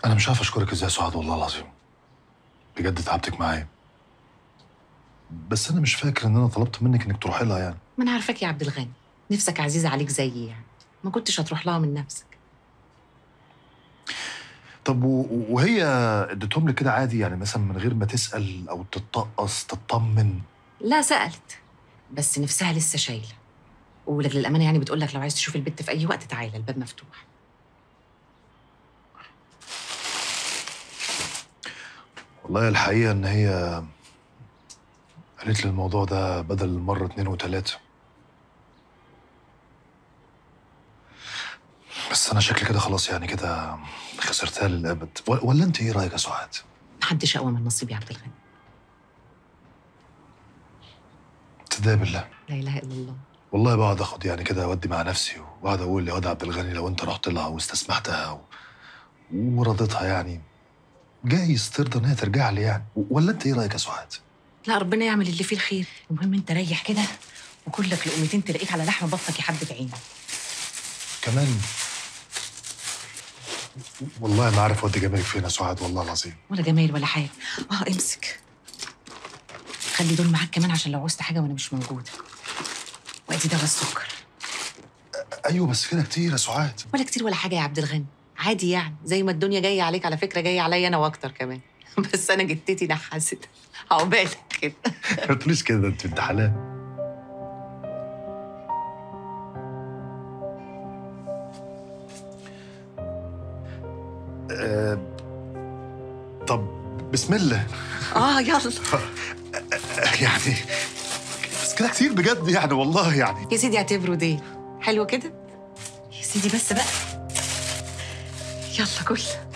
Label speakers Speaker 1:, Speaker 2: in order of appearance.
Speaker 1: انا مش عارف اشكرك ازاي يا سعاد والله العظيم بجد تعبتك معايا بس انا مش فاكر ان انا طلبت منك انك تروحي لها يعني
Speaker 2: ما انا عارفاك يا عبد الغني نفسك عزيزه عليك زيي يعني ما كنتش هتروح لها من نفسك
Speaker 1: طب و- وهي اديتهم لك كده عادي يعني مثلا من غير ما تسال او تتطقص تطمن
Speaker 2: لا سالت بس نفسها لسه شايله ولك للامانه يعني بتقول لك لو عايز تشوف البت في اي وقت تعالى الباب مفتوح
Speaker 1: والله الحقيقه ان هي قالت لي الموضوع ده بدل مره اتنين وتلاته بس انا شكلي كده خلاص يعني كده خسرتها للابد و- ولا انت ايه رايك يا سعاد؟
Speaker 2: محدش اقوى من نصيب يا عبد الغني
Speaker 1: تصدقي بالله
Speaker 2: لا اله الا الله
Speaker 1: والله بقعد اخد يعني كده اودي مع نفسي وبقعد اقول يا واد عبد الغني لو انت رحت لها واستسمحتها و... ورضيتها يعني جايز ترضى ان هي ترجع لي يعني و- ولا انت ايه رايك يا سعاد؟
Speaker 2: لا ربنا يعمل اللي فيه الخير المهم انت ريح كده وكلك لقمتين تلاقيك على لحم بطنك يا حبه عين
Speaker 1: كمان والله ما عارف اودي جمالك فين يا سعاد والله العظيم
Speaker 2: ولا جمال ولا حاجه اه امسك خلي دول معاك كمان عشان لو عوزت حاجه وانا مش موجوده وادي دواء السكر
Speaker 1: ايوه بس كده كتير يا سعاد
Speaker 2: ولا كتير ولا حاجه يا عبد الغني عادي يعني زي ما الدنيا جايه عليك على فكره جايه عليا انا واكتر كمان بس انا جتتي نحست عقبالك كده
Speaker 1: ما تقوليش كده انت بنت حلال آه، طب بسم الله
Speaker 2: اه يلا
Speaker 1: يعني بس كده كتير بجد يعني والله يعني
Speaker 2: يا سيدي اعتبره دي حلو كده يا سيدي بس بقى يلا كل